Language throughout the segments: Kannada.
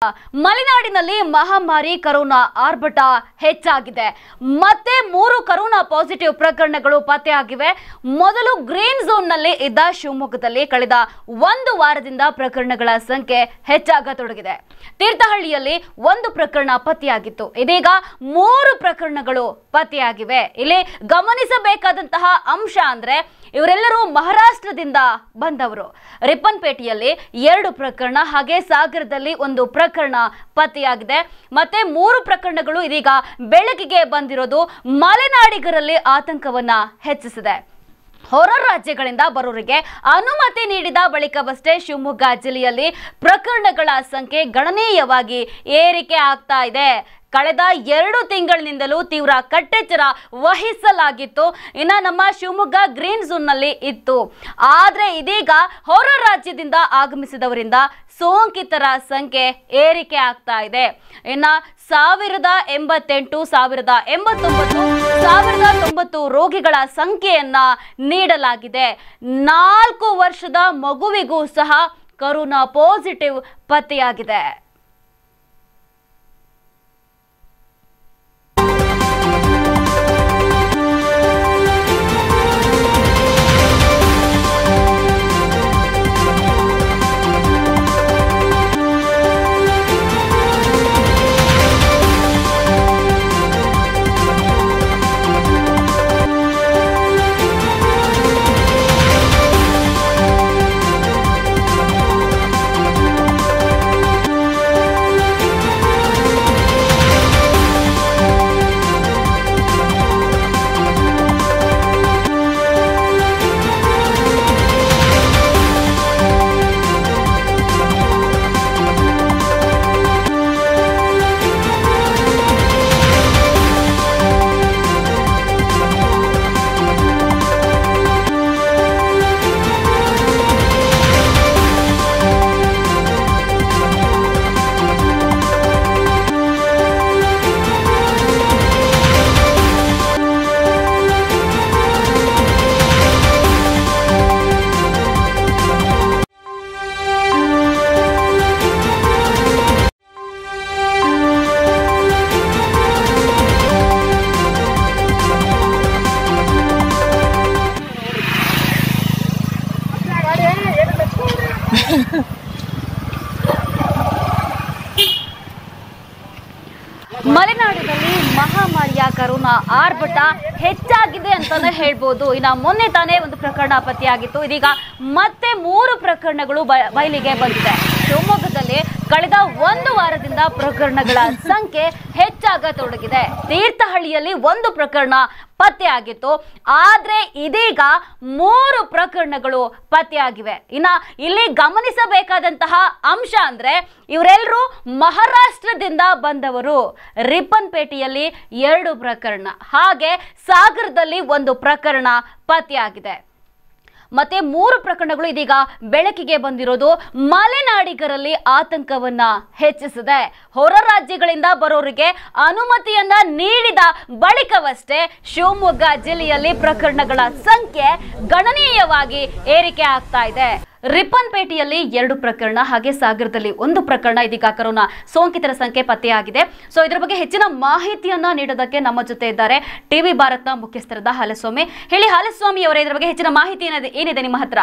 ಮಲೆನಾಡಿನಲ್ಲಿ ಮಹಾಮಾರಿ ಕರೋನಾ ಆರ್ಭಟ ಹೆಚ್ಚಾಗಿದೆ ಮತ್ತೆ ಮೂರು ಕರೋನಾ ಪಾಸಿಟಿವ್ ಪ್ರಕರಣಗಳು ಪತ್ತೆಯಾಗಿವೆ ಮೊದಲು ಗ್ರೀನ್ ಝೋನ್ನಲ್ಲಿ ಇದ್ದ ಶಿವಮೊಗ್ಗದಲ್ಲಿ ಕಳೆದ ಒಂದು ವಾರದಿಂದ ಪ್ರಕರಣಗಳ ಸಂಖ್ಯೆ ಹೆಚ್ಚಾಗತೊಡಗಿದೆ ತೀರ್ಥಹಳ್ಳಿಯಲ್ಲಿ ಒಂದು ಪ್ರಕರಣ ಪತ್ತೆಯಾಗಿತ್ತು ಇದೀಗ ಮೂರು ಪ್ರಕರಣಗಳು ಪತ್ತೆಯಾಗಿವೆ ಇಲ್ಲಿ ಗಮನಿಸಬೇಕಾದಂತಹ ಅಂಶ ಅಂದ್ರೆ ಇವರೆಲ್ಲರೂ ಮಹಾರಾಷ್ಟ್ರದಿಂದ ಬಂದವರು ರಿಪ್ಪನ್ಪೇಟೆಯಲ್ಲಿ ಎರಡು ಪ್ರಕರಣ ಹಾಗೆ ಸಾಗರದಲ್ಲಿ ಒಂದು ಪ್ರಕರಣ ಪತ್ತೆಯಾಗಿದೆ ಮತ್ತೆ ಮೂರು ಪ್ರಕರಣಗಳು ಇದೀಗ ಬೆಳಕಿಗೆ ಬಂದಿರೋದು ಮಲೆನಾಡಿಗರಲ್ಲಿ ಆತಂಕವನ್ನ ಹೆಚ್ಚಿಸಿದೆ ಹೊರ ರಾಜ್ಯಗಳಿಂದ ಬರೋರಿಗೆ ಅನುಮತಿ ನೀಡಿದ ಬಳಿಕವಷ್ಟೇ ಶಿವಮೊಗ್ಗ ಜಿಲ್ಲೆಯಲ್ಲಿ ಪ್ರಕರಣಗಳ ಸಂಖ್ಯೆ ಗಣನೀಯವಾಗಿ ಏರಿಕೆ ಆಗ್ತಾ ಇದೆ ಕಳೆದ ಎರಡು ತಿಂಗಳಿನಿಂದಲೂ ತೀವ್ರ ಕಟ್ಟೆಚ್ಚರ ವಹಿಸಲಾಗಿತ್ತು ಇನ್ನ ನಮ್ಮ ಶಿವಮೊಗ್ಗ ಗ್ರೀನ್ ಝೋನ್ನಲ್ಲಿ ಇತ್ತು ಆದ್ರೆ ಇದೀಗ ಹೊರ ರಾಜ್ಯದಿಂದ ಆಗಮಿಸಿದವರಿಂದ ಸೋಂಕಿತರ ಸಂಖ್ಯೆ ಏರಿಕೆ ಆಗ್ತಾ ಇದೆ ಇನ್ನ ಸಾವಿರದ ಎಂಬತ್ತೆಂಟು ಸಾವಿರದ ಎಂಬತ್ತೊಂಬತ್ತು ಸಾವಿರದ ತೊಂಬತ್ತು ರೋಗಿಗಳ ಸಂಖ್ಯೆಯನ್ನ ನೀಡಲಾಗಿದೆ ನಾಲ್ಕು ವರ್ಷದ ಮಗುವಿಗೂ ಸಹ ಕರೋನಾ ಪಾಸಿಟಿವ್ ಪತ್ತೆಯಾಗಿದೆ ಮಲೆನಾಡಿನಲ್ಲಿ ಮಹಾಮಾರಿಯ ಕರೋನಾ ಆರ್ಭಟ ಹೆಚ್ಚಾಗಿದೆ ಅಂತಾನೆ ಹೇಳ್ಬೋದು ಇನ್ನ ಮೊನ್ನೆ ತಾನೇ ಒಂದು ಪ್ರಕರಣ ಪತ್ತೆಯಾಗಿತ್ತು ಇದೀಗ ಮತ್ತೆ ಮೂರು ಪ್ರಕರಣಗಳು ಬ- ಬಯಲಿಗೆ ಬಂದಿದೆ ಶಿವಮೊಗ್ಗದಲ್ಲಿ ಕಳೆದ ಒಂದು ವಾರದಿಂದ ಪ್ರಕರಣಗಳ ಸಂಖ್ಯೆ ಹೆಚ್ಚಾಗತೊಡಗಿದೆ ತೀರ್ಥಹಳ್ಳಿಯಲ್ಲಿ ಒಂದು ಪ್ರಕರಣ ಪತ್ತೆಯಾಗಿತ್ತು ಆದ್ರೆ ಇದೀಗ ಮೂರು ಪ್ರಕರಣಗಳು ಪತ್ತೆಯಾಗಿವೆ ಇನ್ನ ಇಲ್ಲಿ ಗಮನಿಸಬೇಕಾದಂತಹ ಅಂಶ ಅಂದ್ರೆ ಇವರೆಲ್ಲರೂ ಮಹಾರಾಷ್ಟ್ರದಿಂದ ಬಂದವರು ರಿಪ್ಪನ್ಪೇಟೆಯಲ್ಲಿ ಎರಡು ಪ್ರಕರಣ ಹಾಗೆ ಸಾಗರದಲ್ಲಿ ಒಂದು ಪ್ರಕರಣ ಪತ್ತೆಯಾಗಿದೆ ಮತ್ತೆ ಮೂರು ಪ್ರಕರಣಗಳು ಇದೀಗ ಬೆಳಕಿಗೆ ಬಂದಿರೋದು ಮಲೆನಾಡಿಗರಲ್ಲಿ ಆತಂಕವನ್ನ ಹೆಚ್ಚಿಸಿದೆ ಹೊರ ರಾಜ್ಯಗಳಿಂದ ಬರೋರಿಗೆ ಅನುಮತಿಯನ್ನ ನೀಡಿದ ಬಳಿಕವಷ್ಟೇ ಶಿವಮೊಗ್ಗ ಜಿಲ್ಲೆಯಲ್ಲಿ ಪ್ರಕರಣಗಳ ಸಂಖ್ಯೆ ಗಣನೀಯವಾಗಿ ಏರಿಕೆ ಆಗ್ತಾ ಇದೆ ರಿಪ್ಪನ್ಪೇಟೆಯಲ್ಲಿ ಎರಡು ಪ್ರಕರಣ ಹಾಗೆ ಸಾಗರದಲ್ಲಿ ಒಂದು ಪ್ರಕರಣ ಇದೀಗ ಕರೋನಾ ಸೋಂಕಿತರ ಸಂಖ್ಯೆ ಪತ್ತೆಯಾಗಿದೆ ಸೊ ಇದರ ಬಗ್ಗೆ ಹೆಚ್ಚಿನ ಮಾಹಿತಿಯನ್ನ ನೀಡೋದಕ್ಕೆ ನಮ್ಮ ಜೊತೆ ಇದ್ದಾರೆ ಟಿವಿ ಭಾರತ್ನ ಮುಖ್ಯಸ್ಥರಾದ ಹಾಲಸ್ವಾಮಿ ಹೇಳಿ ಹಾಲಸ್ವಾಮಿ ಅವರೇ ಇದರ ಬಗ್ಗೆ ಹೆಚ್ಚಿನ ಮಾಹಿತಿ ಏನಿದೆ ಏನಿದೆ ನಿಮ್ಮ ಹತ್ರ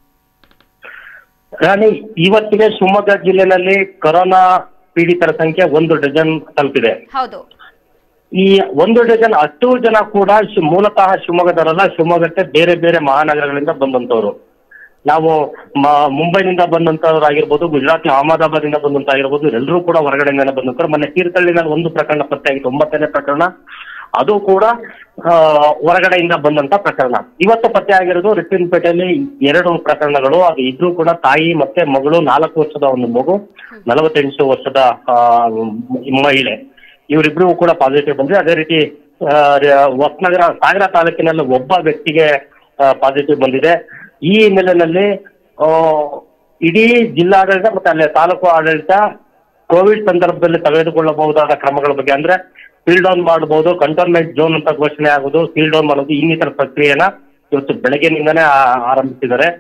ರಾಣಿ ಇವತ್ತಿಗೆ ಶಿವಮೊಗ್ಗ ಜಿಲ್ಲೆನಲ್ಲಿ ಕೊರೋನಾ ಪೀಡಿತರ ಸಂಖ್ಯೆ ಒಂದು ಡಜನ್ ತಲುಪಿದೆ ಹೌದು ಈ ಒಂದು ಡಜನ್ ಅಷ್ಟು ಜನ ಕೂಡ ಶಿ- ಮೂಲತಃ ಶಿವಮೊಗ್ಗದವರಲ್ಲ ಶಿವಮೊಗ್ಗಕ್ಕೆ ಬೇರೆ ಬೇರೆ ಮಹಾನಗರಗಳಿಂದ ಬಂದಂತವ್ರು ನಾವು ಮ- ಮುಂಬೈನಿಂದ ಬಂದಂತವ್ರು ಆಗಿರ್ಬೋದು ಗುಜರಾತ್ ಅಹಮದಾಬಾದ್ ಇಂದ ಬಂದಂತ ಆಗಿರ್ಬೋದು ಎಲ್ಲರೂ ಕೂಡ ಹೊರಗಡೆಯಿಂದನೇ ಬಂದಂತವ್ರು ಮೊನ್ನೆ ತೀರ್ಥಹಳ್ಳಿನಲ್ಲಿ ಒಂದು ಪ್ರಕರಣ ಪತ್ತೆ ಆಗಿತ್ತು ಒಂಬತ್ತನೇ ಪ್ರಕರಣ ಅದು ಕೂಡ ಆ, ಹೊರಗಡೆಯಿಂದ ಬಂದಂತ ಪ್ರಕರಣ ಇವತ್ತು ಪತ್ತೆ ಆಗಿರೋದು ರಿಪ್ಪನ್ಪೇಟೆಯಲ್ಲಿ ಎರಡು ಪ್ರಕರಣಗಳು ಅದು ಇದ್ರೂ ಕೂಡ ತಾಯಿ ಮತ್ತೆ ಮಗಳು ನಾಲ್ಕು ವರ್ಷದ ಒಂದು ಮಗು ನಲವತ್ತೆಂಟು ವರ್ಷದ ಆ, ಮಹಿಳೆ ಇವರಿಬ್ರು ಕೂಡ ಪಾಸಿಟಿವ್ ಬಂದ್ರೆ ಅದೇ ರೀತಿ ಆ, ರ- ಹೊಸನಗರ ಸಾಗರ ತಾಲೂಕಿನಲ್ಲಿ ಒಬ್ಬ ವ್ಯಕ್ತಿಗೆ ಪಾಸಿಟಿವ್ ಬಂದಿದೆ ಈ ಹಿನ್ನೆಲೆಯಲ್ಲಿ ಆ, ಇಡೀ ಜಿಲ್ಲಾಡಳಿತ ಮತ್ತೆ ಅಲ್ಲಿ ತಾಲೂಕು ಆಡಳಿತ ಕೋವಿಡ್ ಸಂದರ್ಭದಲ್ಲಿ ತೆಗೆದುಕೊಳ್ಳಬಹುದಾದ ಕ್ರಮಗಳ ಬಗ್ಗೆ ಅಂದ್ರೆ ಸೀಲ್ ಡೌನ್ ಮಾಡಬಹುದು ಕಂಟೋನ್ಮೆಂಟ್ ಝೋನ್ ಅಂತ ಘೋಷಣೆ ಆಗೋದು ಸೀಲ್ ಡೌನ್ ಮಾಡೋದು ಇನ್ನಿತರ ಪ್ರಕ್ರಿಯೆನ ಇವತ್ತು ಬೆಳಗ್ಗೆನಿಂದನೇ ಆ- ಆರಂಭಿಸಿದ್ದಾರೆ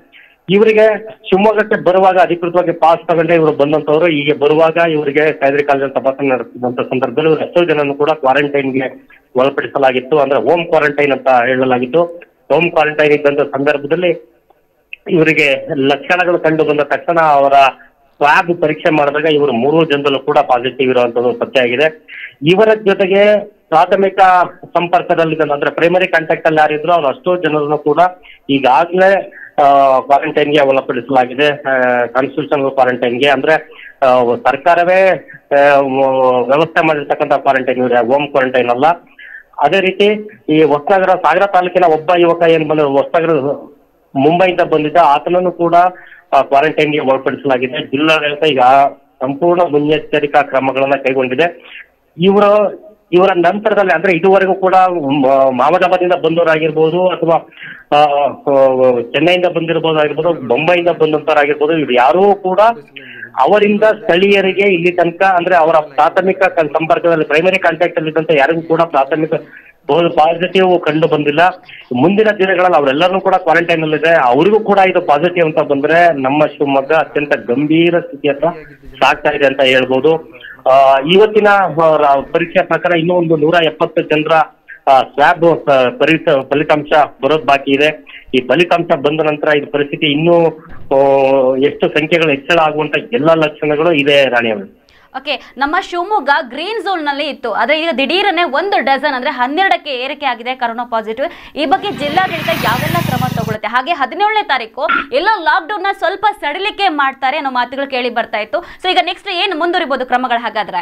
ಇವರಿಗೆ ಶಿವಮೊಗ್ಗಕ್ಕೆ ಬರುವಾಗ ಅಧಿಕೃತವಾಗಿ ಪಾಸ್ ತಗೊಂಡೆ ಇವರು ಬಂದಂತವ್ರು ಈಗ ಬರುವಾಗ ಇವರಿಗೆ ಕಾಯ್ದೆ ಕಾಲೇಜಲ್ಲಿ ತಪಾಸಣೆ ನಡೆಸಿದಂತ ಸಂದರ್ಭದಲ್ಲಿ ಇವರು ಎಷ್ಟೋ ಜನನ್ನು ಕೂಡ ಕ್ವಾರಂಟೈನ್ಗೆ ಒಳಪಡಿಸಲಾಗಿತ್ತು ಅಂದ್ರೆ ಹೋಮ್ ಕ್ವಾರಂಟೈನ್ ಅಂತ ಹೇಳಲಾಗಿತ್ತು ಹೋಮ್ ಕ್ವಾರಂಟೈನ್ ಇದ್ದಂತ ಸಂದರ್ಭದಲ್ಲಿ ಇವರಿಗೆ ಲಕ್ಷಣಗಳು ಕಂಡು ಬಂದ ತಕ್ಷಣ ಅವರ ಸ್ವಾಬ್ ಪರೀಕ್ಷೆ ಮಾಡಿದಾಗ ಇವರು ಮೂರು ಜನರಲ್ಲೂ ಕೂಡ ಪಾಸಿಟಿವ್ ಇರುವಂತದ್ದು ಪತ್ತೆ ಆಗಿದೆ ಇವರ ಜೊತೆಗೆ ಪ್ರಾಥಮಿಕ ಸಂಪರ್ಕದಲ್ಲಿ ಅಂದ್ರೆ ಪ್ರೈಮರಿ ಕಾಂಟ್ಯಾಕ್ಟ್ ಅಲ್ಲಿ ಯಾರಿದ್ರು ಅವ್ರು ಅಷ್ಟೋ ಜನರನ್ನು ಕೂಡ ಈಗಾಗಲೇ ಕ್ವಾರಂಟೈನ್ಗೆ ಒಳಪಡಿಸಲಾಗಿದೆ ಕಾನ್ಸ್ಟಿಟ್ಯೂಷನಲ್ ಕ್ವಾರಂಟೈನ್ಗೆ ಅಂದ್ರೆ ಆ, ಸರ್ಕಾರವೇ ಆ, ವ- ವ್ಯವಸ್ಥೆ ಮಾಡಿರ್ತಕ್ಕಂಥ ಕ್ವಾರಂಟೈನ್ ಇವ್ರೆ ಹೋಮ್ ಕ್ವಾರಂಟೈನ್ ಅಲ್ಲ ಅದೇ ರೀತಿ ಈ ಹೊಸನಗರ ಸಾಗರ ತಾಲೂಕಿನ ಒಬ್ಬ ಯುವಕ ಏನ್ ಬಂದ ಹೊಸನಗರ ಮುಂಬೈಯಿಂದ ಬಂದಿದ್ದ ಆತನನ್ನು ಕೂಡ ಕ್ವಾರಂಟೈನ್ಗೆ ಒಳಪಡಿಸಲಾಗಿದೆ ಜಿಲ್ಲಾಡಳಿತ ಈಗ ಸಂಪೂರ್ಣ ಮುನ್ನೆಚ್ಚರಿಕಾ ಕ್ರಮಗಳನ್ನ ಕೈಗೊಂಡಿದೆ ಇವರು ಇವರ ನಂತರದಲ್ಲಿ ಅಂದ್ರೆ ಇದುವರೆಗೂ ಕೂಡ ಮ- ಅಹಮದಾಬಾದಿಂದ ಬಂದವರಾಗಿರ್ಬೋದು ಅಥವಾ ಆ, ಆ, ಚೆನ್ನೈಯಿಂದ ಬಂದಿರಬಹುದಾಗಿರ್ಬೋದು ಬೊಂಬೈಯಿಂದ ಬಂದಂತವರಾಗಿರ್ಬೋದು ಇವ್ರು ಯಾರೂ ಕೂಡ ಅವರಿಂದ ಸ್ಥಳೀಯರಿಗೆ ಇಲ್ಲಿ ತನಕ ಅಂದ್ರೆ ಅವರ ಪ್ರಾಥಮಿಕ ಕ- ಸಂಪರ್ಕದಲ್ಲಿ ಪ್ರೈಮರಿ ಕಾಂಟ್ಯಾಕ್ಟ್ ಅಲ್ಲಿ ಇದ್ದಂತ ಯಾರಿಗೂ ಕೂಡ ಪ್ರಾಥಮಿಕ ಪಾಸಿಟಿವ್ ಕಂಡು ಬಂದಿಲ್ಲ ಮುಂದಿನ ದಿನಗಳಲ್ಲಿ ಅವರೆಲ್ಲರೂ ಕೂಡ ಕ್ವಾರಂಟೈನ್ ಅಲ್ಲಿದೆ ಅವರಿಗೂ ಕೂಡ ಇದು ಪಾಸಿಟಿವ್ ಅಂತ ಬಂದ್ರೆ ನಮ್ಮ ಶಿವಮೊಗ್ಗ ಅತ್ಯಂತ ಗಂಭೀರ ಸ್ಥಿತಿಯತ್ತ ಸಾಗ್ತಾ ಇದೆ ಅಂತ ಹೇಳ್ಬೋದು ಆ, ಇವತ್ತಿನ ಆ, ರ- ಪರೀಕ್ಷೆ ಪ್ರಕಾರ ಇನ್ನೂ ಒಂದು ನೂರ ಎಪ್ಪತ್ತು ಜನರ ಸ್ವಾಬ್ ಫಲಿತಾಂಶ ಬರೋದು ಬಾಕಿ ಇದೆ ಈ ಫಲಿತಾಂಶ ಬಂದ ನಂತರ ಇದು ಪರಿಸ್ಥಿತಿ ಇನ್ನೂ ಆ, ಎಷ್ಟು ಸಂಖ್ಯೆಗಳು ಹೆಚ್ಚಳ ಆಗುವಂತ ಎಲ್ಲಾ ಲಕ್ಷಣಗಳು ಇದೆ ರಾಣಿ ಅವರು ಓಕೆ ನಮ್ಮ ಶಿವಮೊಗ್ಗ ಗ್ರೀನ್ ಝೋನ್ ನಲ್ಲಿ ಇತ್ತು ಆದ್ರೆ ಈಗ ದಿಢೀರನೆ ಒಂದು ಡಜನ್ ಅಂದ್ರೆ ಹನ್ನೆರಡಕ್ಕೆ ಏರಿಕೆ ಆಗಿದೆ ಕರೋನಾ ಪಾಸಿಟಿವ್ ಈ ಬಗ್ಗೆ ಜಿಲ್ಲಾಡಳಿತ ಯಾವೆಲ್ಲ ಕ್ರಮ ತಗೊಳುತ್ತೆ ಹಾಗೆ ಹದಿನೇಳನೇ ತಾರೀಕು ಎಲ್ಲ ಲಾಕ್ಡೌನ್ ನ ಸ್ವಲ್ಪ ಸಡಿಲಿಕೆ ಮಾಡ್ತಾರೆ ಅನ್ನೋ ಮಾತುಗಳು ಕೇಳಿ ಬರ್ತಾ ಇತ್ತು ಸೊ ಈಗ ನೆಕ್ಸ್ಟ್ ಏನು ಮುಂದುವರಿಬಹುದು ಕ್ರಮಗಳು ಹಾಗಾದ್ರೆ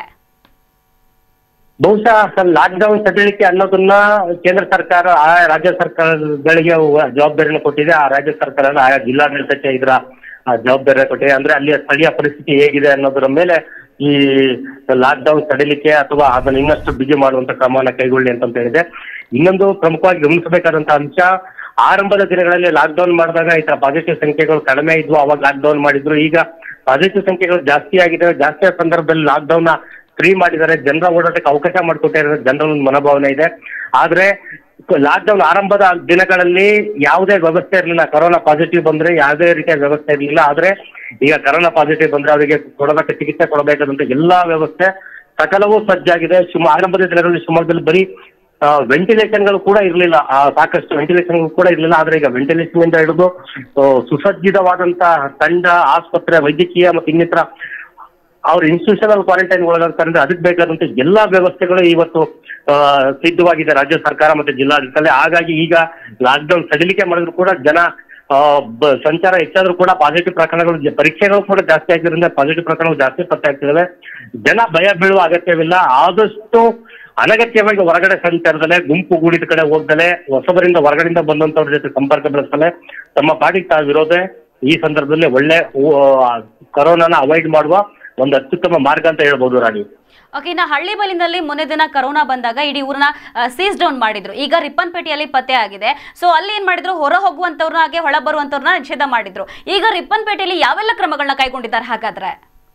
ಬಹುಶಃ ಲಾಕ್ಡೌನ್ ಸಡಿಲಿಕೆ ಅನ್ನೋದನ್ನ ಕೇಂದ್ರ ಸರ್ಕಾರ ಆ ರಾಜ್ಯ ಸರ್ಕಾರಗಳಿಗೆ ವ- ಜವಾಬ್ದಾರಿಯನ್ನು ಕೊಟ್ಟಿದೆ ಆ ರಾಜ್ಯ ಸರ್ಕಾರ ಆಯಾ ಜಿಲ್ಲಾಡಳಿತಕ್ಕೆ ಇದರ ಆ, ಜವಾಬ್ದಾರಿ ಕೊಟ್ಟಿದೆ ಅಂದ್ರೆ ಅಲ್ಲಿಯ ಸ್ಥಳೀಯ ಪರಿಸ್ಥಿತಿ ಹೇಗಿದೆ ಅನ್ನೋದರ ಮೇಲೆ ಈ ಲಾಕ್ಡೌನ್ ಸಡಿಲಿಕೆ ಅಥವಾ ಅದನ್ನು ಇನ್ನಷ್ಟು ಬಿಗಿ ಮಾಡುವಂತ ಕ್ರಮವನ್ನ ಕೈಗೊಳ್ಳಿ ಅಂತ ಹೇಳಿದೆ ಇನ್ನೊಂದು ಪ್ರಮುಖವಾಗಿ ಗಮನಿಸಬೇಕಾದಂತ ಅಂಶ ಆರಂಭದ ದಿನಗಳಲ್ಲಿ ಲಾಕ್ಡೌನ್ ಮಾಡಿದಾಗ ಈ ತರ ಪಾಸಿಟಿವ್ ಸಂಖ್ಯೆಗಳು ಕಡಿಮೆ ಇದ್ವು ಅವಾಗ ಲಾಕ್ಡೌನ್ ಮಾಡಿದ್ರು ಈಗ ಪಾಸಿಟಿವ್ ಸಂಖ್ಯೆಗಳು ಜಾಸ್ತಿ ಆಗಿದೆ ಜಾಸ್ತಿ ಆದ ಸಂದರ್ಭದಲ್ಲಿ ಲಾಕ್ಡೌನ್ ನ ಫ್ರೀ ಮಾಡಿದ್ದಾರೆ ಜನರ ಓಡಾಟಕ್ಕೆ ಅವಕಾಶ ಮಾಡಿಕೊಟ್ಟಿರೋ ಜನರ ಒಂದು ಮನೋಭಾವನೆ ಇದೆ ಆದ್ರೆ ಲಾಕ್ಡೌನ್ ಆರಂಭದ ದಿನಗಳಲ್ಲಿ ಯಾವುದೇ ವ್ಯವಸ್ಥೆ ಇರಲಿಲ್ಲ ಕೊರೋನಾ ಪಾಸಿಟಿವ್ ಬಂದ್ರೆ ಯಾವುದೇ ರೀತಿಯ ವ್ಯವಸ್ಥೆ ಇರಲಿಲ್ಲ ಆದ್ರೆ ಈಗ ಕೊರೋನಾ ಪಾಸಿಟಿವ್ ಬಂದ್ರೆ ಅವರಿಗೆ ಕೊಡಬೇಕು ಚಿಕಿತ್ಸೆ ಕೊಡಬೇಕಾದಂತ ಎಲ್ಲಾ ವ್ಯವಸ್ಥೆ ಸಕಲವೂ ಸಜ್ಜಾಗಿದೆ ಶಿವ ಆರಂಭದ ದಿನಗಳಲ್ಲಿ ಶಿವಮೊಗ್ಗದಲ್ಲಿ ಬರೀ ವೆಂಟಿಲೇಷನ್ಗಳು ಕೂಡ ಇರಲಿಲ್ಲ ಸಾಕಷ್ಟು ವೆಂಟಿಲೇಷನ್ಗಳು ಕೂಡ ಇರಲಿಲ್ಲ ಆದ್ರೆ ಈಗ ವೆಂಟಿಲೇಷನ್ ಇಂದ ಹಿಡಿದು ಆ, ಸುಸಜ್ಜಿತವಾದಂತ ತಂಡ ಆಸ್ಪತ್ರೆ ವೈದ್ಯಕೀಯ ಮತ್ತು ಇನ್ನಿತರ ಅವ್ರ ಇನ್ಸ್ಟಿಟ್ಯೂಷನಲ್ ಕ್ವಾರಂಟೈನ್ ಒಳಗಾಗ್ತಾರೆ ಅದಕ್ಕೆ ಬೇಕಾದಂತ ಎಲ್ಲಾ ವ್ಯವಸ್ಥೆಗಳು ಇವತ್ತು ಆ, ಸಿದ್ಧವಾಗಿದೆ ರಾಜ್ಯ ಸರ್ಕಾರ ಮತ್ತೆ ಜಿಲ್ಲಾಡಳಿತದಲ್ಲಿ ಹಾಗಾಗಿ ಈಗ ಲಾಕ್ಡೌನ್ ಸಡಿಲಿಕೆ ಮಾಡಿದ್ರು ಕೂಡ ಜನ ಆ, ಬ- ಸಂಚಾರ ಹೆಚ್ಚಾದ್ರೂ ಕೂಡ ಪಾಸಿಟಿವ್ ಪ್ರಕರಣಗಳು ಜ- ಪರೀಕ್ಷೆಗಳು ಕೂಡ ಜಾಸ್ತಿ ಆಗಿರೋದ್ರಿಂದ ಪಾಸಿಟಿವ್ ಪ್ರಕರಣಗಳು ಜಾಸ್ತಿ ಪತ್ತೆ ಆಗ್ತಿದಾವೆ ಜನ ಭಯ ಬೀಳುವ ಅಗತ್ಯವಿಲ್ಲ ಆದಷ್ಟು ಅನಗತ್ಯವಾಗಿ ಹೊರಗಡೆ ಸಂಚಾರದಲ್ಲೇ ಗುಂಪು ಗೂಡಿದ ಕಡೆ ಹೋಗ್ದಲೆ ಹೊಸಬರಿಂದ ಹೊರಗಡೆಯಿಂದ ಬಂದಂತವ್ರ ಜೊತೆ ಸಂಪರ್ಕ ಬೆಳೆಸಲೆ ತಮ್ಮ ಪಾಡಿಗೆ ತಾವಿರೋದೇ ಈ ಸಂದರ್ಭದಲ್ಲಿ ಒಳ್ಳೆ ಆ, ಕರೋನಾನ ಅವಾಯ್ಡ್ ಮಾಡುವ ಒಂದು ಅತ್ಯುತ್ತಮ ಮಾರ್ಗ ಅಂತ ಹೇಳ್ಬೋದು ರಾಣಿ ಓಕೆ ಇನ್ನು ಹಳ್ಳಿ ಬಲಿನಲ್ಲಿ ಮೊನ್ನೆ ದಿನ ಕರೋನಾ ಬಂದಾಗ ಇಡೀ ಊರನ್ನ ಸೀಸ್ ಡೌನ್ ಮಾಡಿದ್ರು ಈಗ ರಿಪ್ಪನ್ಪೇಟೆಯಲ್ಲಿ ಪತ್ತೆ ಆಗಿದೆ ಸೊ ಅಲ್ಲಿ ಏನ್ ಮಾಡಿದ್ರು ಹೊರ ಹೋಗುವಂತವ್ರನ್ನ ಹಾಗೆ ಒಳ ಬರುವಂತವ್ರನ್ನ ನಿಷೇಧ ಮಾಡಿದ್ರು ಈಗ ರಿಪ್ಪನ್ಪೇಟೆಯಲ್ಲಿ ಯಾವೆಲ್ಲ ಕ್ರಮಗಳನ್ನ ಕೈಗೊಂಡಿದ್ದಾರೆ ಹಾಗಾದ್ರೆ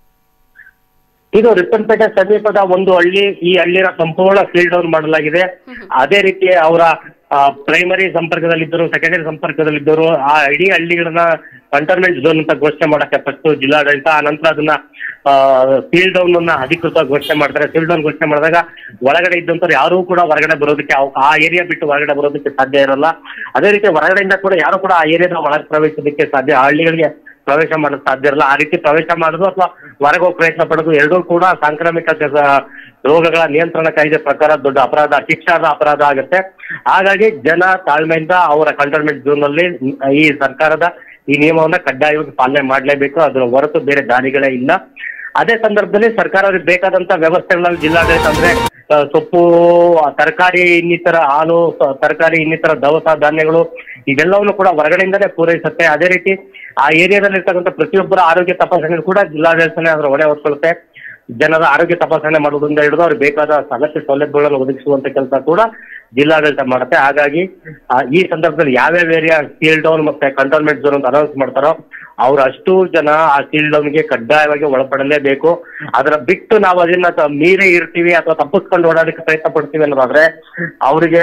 ಇದು ರಿಪ್ಪನ್ಪೇಟೆ ಸಮೀಪದ ಒಂದು ಹಳ್ಳಿ ಈ ಹಳ್ಳಿನ ಸಂಪೂರ್ಣ ಸೀಲ್ ಡೌನ್ ಮಾಡಲಾಗಿದೆ ಅದೇ ರೀತಿ ಅವರ ಪ್ರೈಮರಿ ಸಂಪರ್ಕದಲ್ಲಿದ್ದರು ಸೆಕೆಂಡರಿ ಸಂಪರ್ಕದಲ್ಲಿದ್ದರು ಆ ಇಡೀ ಹಳ್ಳಿಗಳನ್ನ ಕಂಟೋನ್ಮೆಂಟ್ ಝೋನ್ ಅಂತ ಘೋಷಣೆ ಮಾಡಕ್ಕೆ ಫಸ್ಟ್ ಜಿಲ್ಲಾಡಳಿತ ಆ ನಂತರ ಅದನ್ನ ಸೀಲ್ ಡೌನ್ ಅನ್ನ ಅಧಿಕೃತ ಘೋಷಣೆ ಮಾಡ್ತಾರೆ ಸೀಲ್ ಡೌನ್ ಘೋಷಣೆ ಮಾಡಿದಾಗ ಒಳಗಡೆ ಇದ್ದಂಥವ್ರು ಯಾರೂ ಕೂಡ ಹೊರಗಡೆ ಬರೋದಕ್ಕೆ ಅವ್- ಆ ಏರಿಯಾ ಬಿಟ್ಟು ಹೊರಗಡೆ ಬರೋದಕ್ಕೆ ಸಾಧ್ಯ ಇರಲ್ಲ ಅದೇ ರೀತಿ ಹೊರಗಡೆಯಿಂದ ಕೂಡ ಯಾರು ಕೂಡ ಆ ಏರಿಯಾದ ಒಳಗೆ ಪ್ರವೇಶಿಸೋದಕ್ಕೆ ಸಾಧ್ಯ ಆ ಹಳ್ಳಿಗಳಿಗೆ ಪ್ರವೇಶ ಮಾಡೋದು ಸಾಧ್ಯ ಇರಲ್ಲ ಆ ರೀತಿ ಪ್ರವೇಶ ಮಾಡೋದು ಅಥವಾ ಹೊರಗೆ ಹೋಗಿ ಪ್ರಯತ್ನ ಪಡೋದು ಎರಡೂ ಕೂಡ ಸಾಂಕ್ರಾಮಿಕ ಜ- ರೋಗಗಳ ನಿಯಂತ್ರಣ ಕಾಯ್ದೆ ಪ್ರಕಾರ ದೊಡ್ಡ ಅಪರಾಧ ಶಿಕ್ಷಾರ್ಹ ಅಪರಾಧ ಆಗುತ್ತೆ ಹಾಗಾಗಿ ಜನ ತಾಳ್ಮೆಯಿಂದ ಅವರ ಕಂಟೋನ್ಮೆಂಟ್ ಝೋನ್ ಅಲ್ಲಿ ಈ ಸರ್ಕಾರದ ಈ ನಿಯಮವನ್ನ ಕಡ್ಡಾಯವಾಗಿ ಪಾಲನೆ ಮಾಡಲೇಬೇಕು ಅದರ ಹೊರತು ಬೇರೆ ದಾರಿಗಳೇ ಇಲ್ಲ ಅದೇ ಸಂದರ್ಭದಲ್ಲಿ ಸರ್ಕಾರ ಅವ್ರಿಗೆ ಬೇಕಾದಂತ ವ್ಯವಸ್ಥೆಗಳಲ್ಲಿ ಜಿಲ್ಲಾಡಳಿತ ಅಂದ್ರೆ ಆ, ಸೊಪ್ಪು ಆ, ತರಕಾರಿ ಇನ್ನಿತರ ಹಾಲು ಸ- ತರಕಾರಿ ಇನ್ನಿತರ ದವಸ ಧಾನ್ಯಗಳು ಇದೆಲ್ಲವನ್ನು ಕೂಡ ಹೊರಗಡೆಯಿಂದಲೇ ಪೂರೈಸುತ್ತೆ ಅದೇ ರೀತಿ ಆ ಏರಿಯಾದಲ್ಲಿ ಇರ್ತಕ್ಕಂಥ ಪ್ರತಿಯೊಬ್ಬರ ಆರೋಗ್ಯ ತಪಾಸಣೆ ಕೂಡ ಜಿಲ್ಲಾಡಳಿತನೇ ಅದರ ಹೊಣೆ ಹೊತ್ಕೊಳ್ಳುತ್ತೆ ಜನರ ಆರೋಗ್ಯ ತಪಾಸಣೆ ಮಾಡೋದ್ರಿಂದ ಹಿಡಿದು ಅವ್ರಿಗೆ ಬೇಕಾದ ಅಗತ್ಯ ಸೌಲಭ್ಯಗಳನ್ನು ಒದಗಿಸುವಂತ ಕೆಲಸ ಕೂಡ ಜಿಲ್ಲಾಡಳಿತ ಮಾಡುತ್ತೆ ಹಾಗಾಗಿ ಆ, ಈ ಸಂದರ್ಭದಲ್ಲಿ ಯಾವ್ಯಾವ ಏರಿಯಾ ಸೀಲ್ ಡೌನ್ ಮತ್ತೆ ಕಂಟೋನ್ಮೆಂಟ್ ಝೋನ್ ಅಂತ ಅನೌನ್ಸ್ ಮಾಡ್ತಾರೋ ಅವ್ರು ಅಷ್ಟು ಜನ ಆ ಸೀಲ್ ಡೌನ್ಗೆ ಕಡ್ಡಾಯವಾಗಿ ಒಳಪಡಲೇಬೇಕು ಅದರ ಬಿಟ್ಟು ನಾವು ಅದನ್ನ ತ- ಮೀರಿ ಇರ್ತೀವಿ ಅಥವಾ ತಪ್ಪಿಸ್ಕೊಂಡು ಓಡಾಡಕ್ಕೆ ಪ್ರಯತ್ನ ಪಡ್ತೀವಿ ಅನ್ನೋದಾದ್ರೆ ಅವರಿಗೆ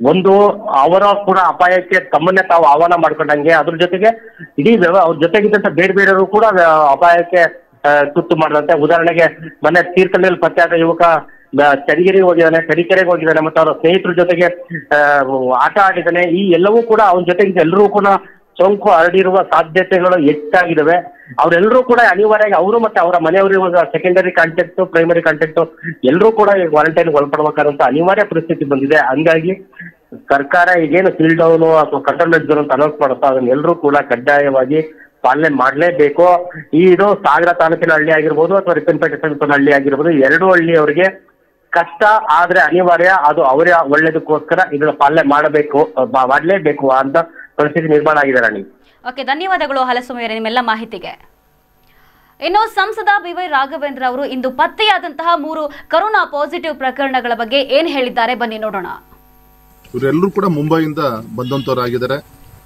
ಒಂದು ಅವರ ಕೂಡ ಅಪಾಯಕ್ಕೆ ತಮ್ಮನ್ನೇ ತಾವು ಆಹ್ವಾನ ಮಾಡ್ಕೊಂಡಂಗೆ ಅದ್ರ ಜೊತೆಗೆ ಇಡೀ ವ್ಯವ ಅವ್ರ ಜೊತೆಗಿದ್ದಂತ ಬೇರೆ ಬೇರೆಯವರು ಕೂಡ ವ್ಯ- ಅಪಾಯಕ್ಕೆ ಆ, ತುತ್ತು ಮಾಡಿದಂತೆ ಉದಾಹರಣೆಗೆ ಮೊನ್ನೆ ತೀರ್ಥಹಳ್ಳಿಯಲ್ಲಿ ಪತ್ತೆಯಾದ ಯುವಕ ಬ- ಚನ್ನಗಿರಿಗೆ ಹೋಗಿದ್ದಾನೆ ತರೀಕೆರೆಗೆ ಹೋಗಿದ್ದಾನೆ ಮತ್ತು ಅವರ ಸ್ನೇಹಿತರ ಜೊತೆಗೆ ಆ, ಆಟ ಆಡಿದ್ದಾನೆ ಈ ಎಲ್ಲವೂ ಕೂಡ ಅವನ ಜೊತೆಗೆ ಎಲ್ಲರೂ ಕೂಡ ಸೋಂಕು ಹರಡಿರುವ ಸಾಧ್ಯತೆಗಳು ಹೆಚ್ಚಾಗಿದ್ದಾವೆ ಅವರೆಲ್ಲರೂ ಕೂಡ ಅನಿವಾರ್ಯವಾಗಿ ಅವರು ಮತ್ತೆ ಅವರ ಮನೆಯವರು ಇವಾಗ ಸೆಕೆಂಡರಿ ಕಾಂಟ್ಯಾಕ್ಟ್ ಪ್ರೈಮರಿ ಕಾಂಟ್ಯಾಕ್ಟ್ ಎಲ್ಲರೂ ಕೂಡ ಈ ಕ್ವಾರಂಟೈನ್ ಒಳಪಡಬೇಕಾದಂತ ಅನಿವಾರ್ಯ ಪರಿಸ್ಥಿತಿ ಬಂದಿದೆ ಹಂಗಾಗಿ ಸರ್ಕಾರ ಈಗೇನು ಸೀಲ್ ಡೌನ್ ಅಥವಾ ಕಂಟೈನ್ಮೆಂಟ್ ಝೋನ್ ಅಂತ ಅನೌನ್ಸ್ ಮಾಡುತ್ತೋ ಅದನ್ನ ಎಲ್ಲರೂ ಕೂಡ ಕಡ್ಡಾಯವಾಗಿ ಪಾಲನೆ ಮಾಡಲೇಬೇಕು ಈ ಇದು ಸಾಗರ ತಾಲೂಕಿನ ಹಳ್ಳಿ ಆಗಿರ್ಬೋದು ಅಥವಾ ರಿಪ್ಪನ್ಪೇಟೆ ಸಮೀಪದ ಹಳ್ಳಿ ಆಗಿರ್ಬೋದು ಎರಡು ಹಳ್ಳಿಯವರಿಗೆ ಕಷ್ಟ ಆದ್ರೆ ಅನಿವಾರ್ಯ ಅದು ಅವರ ಒಳ್ಳೇದಕ್ಕೋಸ್ಕರ ಇದನ್ನ ಪಾಲನೆ ಮಾಡಬೇಕು ಮಾ- ಮಾಡಲೇಬೇಕು ಅಂತ ಪರಿಸ್ಥಿತಿ ನಿರ್ಮಾಣ ಆಗಿದೆ ರಾಣಿ ಓಕೆ ಧನ್ಯವಾದಗಳು ಹಲಸುಮಯ್ಯರೇ ನಿಮ್ಮೆಲ್ಲ ಮಾಹಿತಿಗೆ ಇನ್ನು ಸಂಸದ ಬಿ ವೈ ರಾಘವೇಂದ್ರ ಅವರು ಇಂದು ಪತ್ತೆಯಾದಂತಹ ಮೂರು ಕರೋನಾ ಪಾಸಿಟಿವ್ ಪ್ರಕರಣಗಳ ಬಗ್ಗೆ ಏನ್ ಹೇಳಿದ್ದಾರೆ ಬನ್ನಿ ನೋಡೋಣ ಇವರೆಲ್ಲರೂ ಕೂಡ ಮುಂಬೈಯಿಂದ ಬಂದಂತವರಾಗಿದ್ದಾರೆ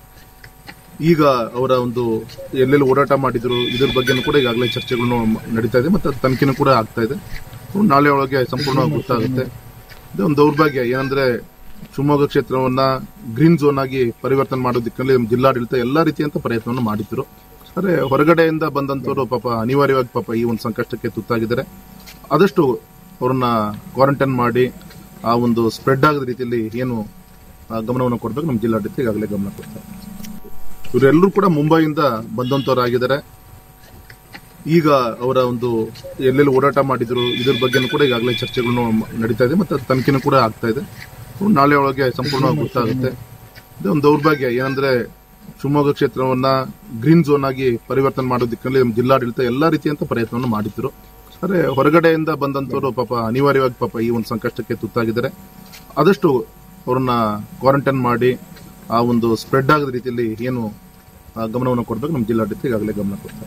ಈಗ ಅವರ ಒಂದು ಎಲ್ಲೆಲ್ಲಿ ಓಡಾಟ ಮಾಡಿದ್ರು ಇದ್ರ ಬಗ್ಗೆ ಕೂಡ ಈಗಾಗಲೇ ಚರ್ಚೆಗಳು ನಡೀತಾ ಇದೆ ಮತ್ತೆ ತನಿಖೆನೂ ಕೂಡ ಆಗ್ತಾ ಇದೆ ನಾಳೆ ಒಳಗೆ ಸಂಪೂರ್ಣವಾಗಿ ಗೊತ್ತಾಗುತ್ತೆ ಇದು ಒಂದು ದೌರ್ಭಾಗ್ಯ ಏನಂದ್ರೆ ಶಿವಮೊಗ್ಗ ಕ್ಷೇತ್ರವನ್ನ ಗ್ರೀನ್ ಝೋನ್ ಆಗಿ ಪರಿವರ್ತನೆ ಮಾಡೋ ದಿಕ್ಕಲ್ಲಿ ನಮ್ಮ ಜಿಲ್ಲಾಡಳಿತ ಎಲ್ಲಾ ರೀತಿಯಂತ ಪ್ರಯತ್ನವನ್ನು ಮಾಡಿದ್ರು ಆದರೆ ಹೊರಗಡೆಯಿಂದ ಬಂದಂತವರು ಪಾಪ ಅನಿವಾರ್ಯವಾಗಿ ಪಾಪ ಈ ಒಂದು ಸಂಕಷ್ಟಕ್ಕೆ ತುತ್ತಾಗಿದ್ದಾರೆ ಆದಷ್ಟು ಅವ್ರನ್ನ ಕ್ವಾರಂಟೈನ್ ಮಾಡಿ ಆ ಒಂದು ಸ್ಪ್ರೆಡ್ ಆಗದ ರೀತಿಯಲ್ಲಿ ಏನು ಆ, ಗಮನವನ್ನು ಕೊಡಬೇಕು ನಮ್ಮ ಜಿಲ್ಲಾಡಳಿತ ಈಗಾಗಲೇ ಗಮನ ಕೊಡ್ತಾರೆ ಇವರೆಲ್ಲರೂ ಕೂಡ ಮುಂಬೈಯಿಂದ ಬಂದಂತವರಾಗಿದ್ದಾರೆ ಈಗ ಅವರ ಒಂದು ಎಲ್ಲೆಲ್ಲಿ ಓಡಾಟ ಮಾಡಿದ್ರು ಇದ್ರ ಬಗ್ಗೆ ಕೂಡ ಈಗಾಗಲೇ ಚರ್ಚೆಗಳು ನಡೀತಾ ಇದೆ ಮತ್ತೆ ತನಿಖೆನೂ ಕೂಡ ಆಗ್ತಾ ಇದೆ ನಾಳೆ ಒಳಗೆ ಸಂಪೂರ್ಣವಾಗಿ ಗೊತ್ತಾಗುತ್ತೆ ಇದು ಒಂದು ದೌರ್ಭಾಗ್ಯ ಏನಂದ್ರೆ ಶಿವಮೊಗ್ಗ ಕ್ಷೇತ್ರವನ್ನ ಗ್ರೀನ್ ಝೋನ್ ಆಗಿ ಪರಿವರ್ತನೆ ಮಾಡೋ ದಿಕ್ಕಲ್ಲಿ ನಮ್ಮ ಜಿಲ್ಲಾಡಳಿತ ಎಲ್ಲಾ ರೀತಿಯಂತ ಪ್ರಯತ್ನವನ್ನು ಮಾಡಿದ್ರು ಆದರೆ ಹೊರಗಡೆಯಿಂದ ಬಂದಂತವರು ಪಾಪ ಅನಿವಾರ್ಯವಾಗಿ ಪಾಪ ಈ ಒಂದು ಸಂಕಷ್ಟಕ್ಕೆ ತುತ್ತಾಗಿದ್ದಾರೆ ಆದಷ್ಟು ಅವ್ರನ್ನ ಕ್ವಾರಂಟೈನ್ ಮಾಡಿ ಆ ಒಂದು ಸ್ಪ್ರೆಡ್ ಆಗದ ರೀತಿಯಲ್ಲಿ ಏನು ಆ, ಗಮನವನ್ನು ಕೊಡಬೇಕು ನಮ್ಮ ಜಿಲ್ಲಾಡಳಿತ ಈಗಾಗಲೇ ಗಮನ ಕೊಡ್ತಾರೆ